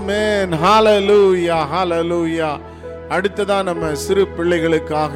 ஆமென் ஹalleluya ஹalleluya அடுத்ததா நம்ம சிறு பிள்ளைகளுக்காக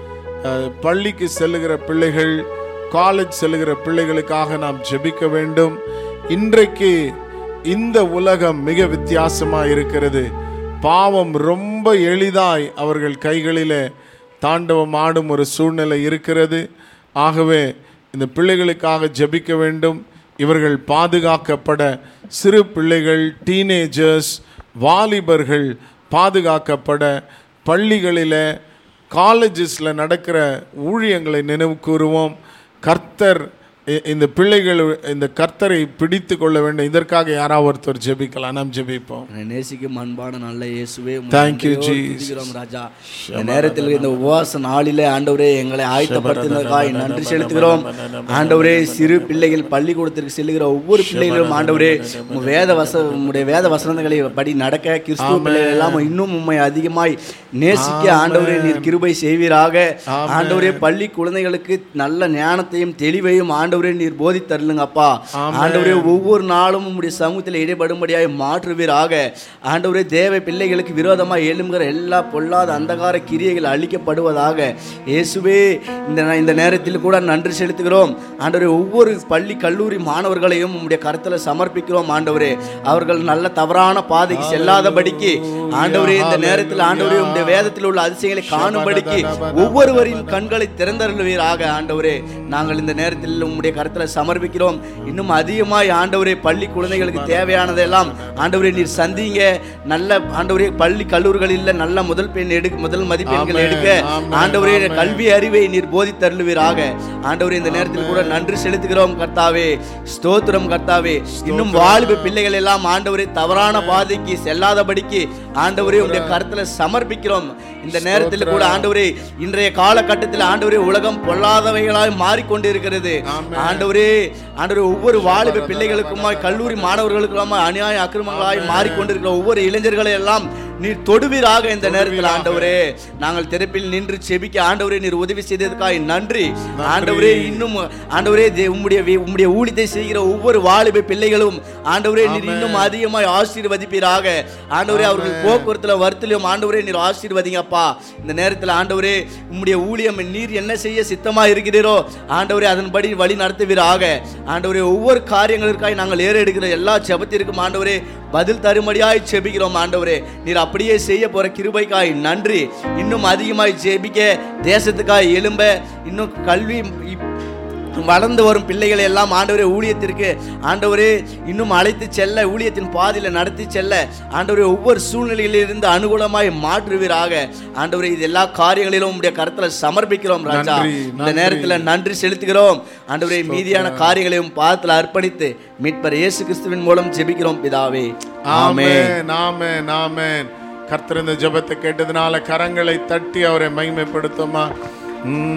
அஹ், பள்ளிக்கு செல்லுகிற பிள்ளைகள் காலேஜ் செல்லுகிற பிள்ளைகளுக்காக நாம் ஜெபிக்க வேண்டும் இன்றைக்கு இந்த உலகம் மிக வித்தியாசமா இருக்கிறது பாவம் ரொம்ப எளிதாய் அவர்கள் கைகளிலே தாண்டவம் ஆடும் ஒரு சூழ்நிலை இருக்கிறது ஆகவே இந்த பிள்ளைகளுக்காக ஜெபிக்க வேண்டும் இவர்கள் பாதுகாக்கப்பட சிறு பிள்ளைகள் டீனேஜர்ஸ் வாலிபர்கள் பாதுகாக்கப்பட பள்ளிகளில் காலேஜஸில் நடக்கிற ஊழியங்களை நினைவு கூறுவோம் கர்த்தர் இ- இந்த பிள்ளைகள் இந்த கர்த்தரை பிடித்து கொள்ள வேண்டும் இதற்காக யாராவது ஒருத்தர் ஜெபிக்கலாம் நாம் ஜெபிப்போம் என்னை நேசிக்கும் அன்பான நல்ல இயேசுவே உம்மை Thank you, நன்றியோடு Jesus. துதிக்கிறோம் ராஜா இந்த நேரத்தில் இந்த உபவாச நாளிலே ஆண்டவரே எங்களை ஆயத்தப்படுத்தினதற்காக நன்றி செலுத்துகிறோம் ஆண்டவரே சிறு பிள்ளைகள் பள்ளிக்கூடத்திற்கு செல்லுகிற ஒவ்வொரு பிள்ளைகளும் ஆண்டவரே உம் வேத வச உம்முடைய வேத வசனங்களை படி நடக்க கிறிஸ்துவ பிள்ளைகள் எல்லாம் இன்னும் உம்மை அதிகமாய் நேசிக்க ஆண்டவரே நீர் கிருபை செய்வீராக ஆண்டவரே பள்ளி குழந்தைகளுக்கு நல்ல ஞானத்தையும் தெளிவையும் ஆண்டவரே நீர் போதித்தருளுங்க அப்பா ஆண்டவரே ஒவ்வொரு நாளும் உம்முடைய சமூகத்தில் ஈடுபடும்படியாய் மாற்றுவீராக ஆண்டவரே தேவ பிள்ளைகளுக்கு விரோதமாக எழும்புகிற எல்லா பொல்லாத அந்தகார கிரியைகள் அழிக்கப்படுவதாக இயேசுவே இந்த ந- இந்த நேரத்தில் கூட நன்றி செலுத்துகிறோம் ஆண்டவரே ஒவ்வொரு பள்ளி கல்லூரி மாணவர்களையும் உம்முடைய கருத்தில் சமர்ப்பிக்கிறோம் ஆண்டவரே அவர்கள் நல்ல தவறான பாதைக்கு செல்லாதபடிக்கு ஆண்டவரே இந்த நேரத்தில் ஆண்டவரே உம்முடைய வேதத்தில் உள்ள அதிசயங்களை காணும்படிக்கு ஒவ்வொருவரின் கண்களை திறந்தருளுவீராக ஆண்டவரே நாங்கள் இந்த நேரத்தில் உம்முடைய கருத்தில் சமர்ப்பிக்கிறோம் இன்னும் அதிகமாய் ஆண்டவரே பள்ளி குழந்தைகளுக்கு தேவையானதெல்லாம் ஆண்டவரே நீர் சந்திங்க நல்ல ஆண்டவரே பள்ளி கல்லூரிகளில் நல்ல முதல் பெண் எடுக்க முதல் மதிப்பெண்கள் ஆமென், எடுக்க ஆமென், ஆண்டவரே ஆமென். கல்வி அறிவை நீர் போதித்தருளுவீராக ஆண்டவரே இந்த நேரத்தில் கூட நன்றி செலுத்துகிறோம் கர்த்தாவே ஸ்தோத்திரம் கர்த்தாவே இன்னும் வாலிப பிள்ளைகள் எல்லாம் ஆண்டவரே தவறான பாதைக்கு செல்லாதபடிக்கு ஆண்டவரே உடைய கருத்துல சமர்ப்பிக்கிறோம் இந்த நேரத்தில் கூட ஆண்டவரே இன்றைய காலகட்டத்தில் ஆண்டவரே உலகம் பொல்லாதவைகளாய் மாறிக்கொண்டிருக்கிறது ஆண்டவரே ஆண்டவரே ஒவ்வொரு வாலிப பிள்ளைகளுக்குமாய் கல்லூரி மாணவர்களுக்குமாய் அநியாய அக்கிரமங்களாய் மாறிக்கொண்டிருக்கிற ஒவ்வொரு இளைஞர்களை எல்லாம் நீர் தொடுவீராக இந்த நேரத்தில் ஆண்டவரே நாங்கள் திறப்பில் நின்று செபிக்க ஆண்டவரே நீர் உதவி செய்ததற்காக நன்றி ஆண்டவரே இன்னும் ஆண்டவரே தே- உம்முடைய வி- உம்முடைய ஊழியத்தை செய்கிற ஒவ்வொரு வாலிப பிள்ளைகளும் ஆண்டவரே நீர் இன்னும் அதிகமாய் ஆசீர்வதிப்பீராக ஆண்டவரே அவர்கள் போக்குவரத்துல வருத்திலும் ஆண்டவரே நீர் ஆசீர்வதிங்கப்பா இந்த நேரத்தில் ஆண்டவரே உம்முடைய ஊழியம் நீர் என்ன செய்ய சித்தமா இருக்கிறீரோ ஆண்டவரே அதன்படி வழி நடத்துவீராக ஆண்டவரே ஒவ்வொரு காரியங்களுக்காய் நாங்கள் ஏறெடுக்கிற எல்லா ஜெபத்திற்கும் ஆண்டவரே பதில் தருமடியாய் செபிக்கிறோம் ஆண்டவரே நீர் அப்படியே செய்ய போற கிருபைக்காய் நன்றி இன்னும் அதிகமாய் ஜெபிக்க தேசத்துக்காய் எழும்ப இன்னும் கல்வி இப்- வளர்ந்து வரும் பிள்ளைகளை எல்லாம் ஆண்டவரே ஊழியத்திற்கு ஆண்டவரே இன்னும் அழைத்து செல்ல ஊழியத்தின் பாதையில் நடத்தி செல்ல ஆண்டவரே ஒவ்வொரு சூழ்நிலையிலிருந்து அனுகூலமாய் மாற்றுவீராக ஆண்டவரே இது எல்லா காரியங்களிலும் உம்முடைய கருத்துல சமர்ப்பிக்கிறோம் ராஜா நன்றி, இந்த நன்றி. நேரத்தில் நன்றி செலுத்துகிறோம் ஆண்டவரே மீதியான காரியங்களையும் பாதத்தில் அர்ப்பணித்து மீட்பர் இயேசு கிறிஸ்துவின் மூலம் ஜெபிக்கிறோம் பிதாவே ஆமென் ஆமென் ஆமென் ஆமென் கர்த்தர் இந்த ஜெபத்தை கேட்டதுனால கரங்களை தட்டி அவரை மகிமைப்படுத்துமா ம்